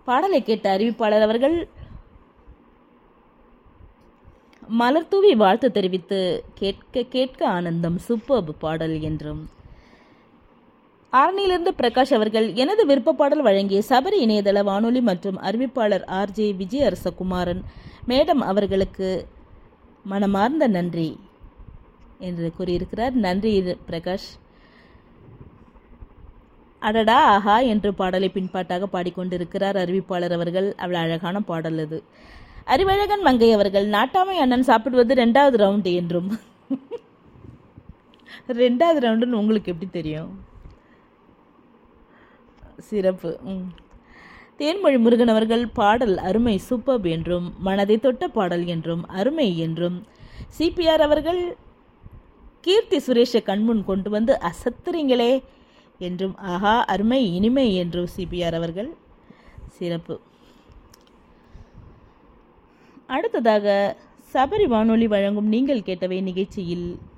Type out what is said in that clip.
பாடலை கேட்ட அறிவிப்பாளர் அவர்கள் மலர் தூவி வாழ்த்து தெரிவித்து கேட்க கேட்க ஆனந்தம் சூப்பர்ப் பாடல் என்றும் ஆரணியிலிருந்து பிரகாஷ் அவர்கள் எனது விருப்ப பாடல் வழங்கிய சபரி இணையதள வானொலி மற்றும் அறிவிப்பாளர் ஆர்ஜே விஜய் அரசகுமாரன் மேடம் அவர்களுக்கு மனமார்ந்த நன்றி என்று கூறியிருக்கிறார் நன்றி பிரகாஷ் அடடா ஆஹா என்று பாடலை பின்பாட்டாக பாடிக்கொண்டிருக்கிறார் அறிவிப்பாளர் அவர்கள் அவ்வளவு அழகான பாடல் அது அறிவழகன் மங்கை அவர்கள் நாட்டாமை அண்ணன் சாப்பிடுவது ரெண்டாவது ரவுண்டு என்றும் ரெண்டாவது ரவுண்டுன்னு உங்களுக்கு எப்படி தெரியும் சிறப்பு ம் தேன்மொழி முருகன் அவர்கள் பாடல் அருமை சூப்பர் என்றும் மனதை தொட்ட பாடல் என்றும் அருமை என்றும் சிபிஆர் அவர்கள் கீர்த்தி சுரேஷை கண்முன் கொண்டு வந்து அசத்துறீங்களே என்றும் ஆஹா அருமை இனிமை என்றும் சிபிஆர் அவர்கள் சிறப்பு அடுத்ததாக சபரி வானொலி வழங்கும் நீங்கள் கேட்டவை நிகழ்ச்சியில்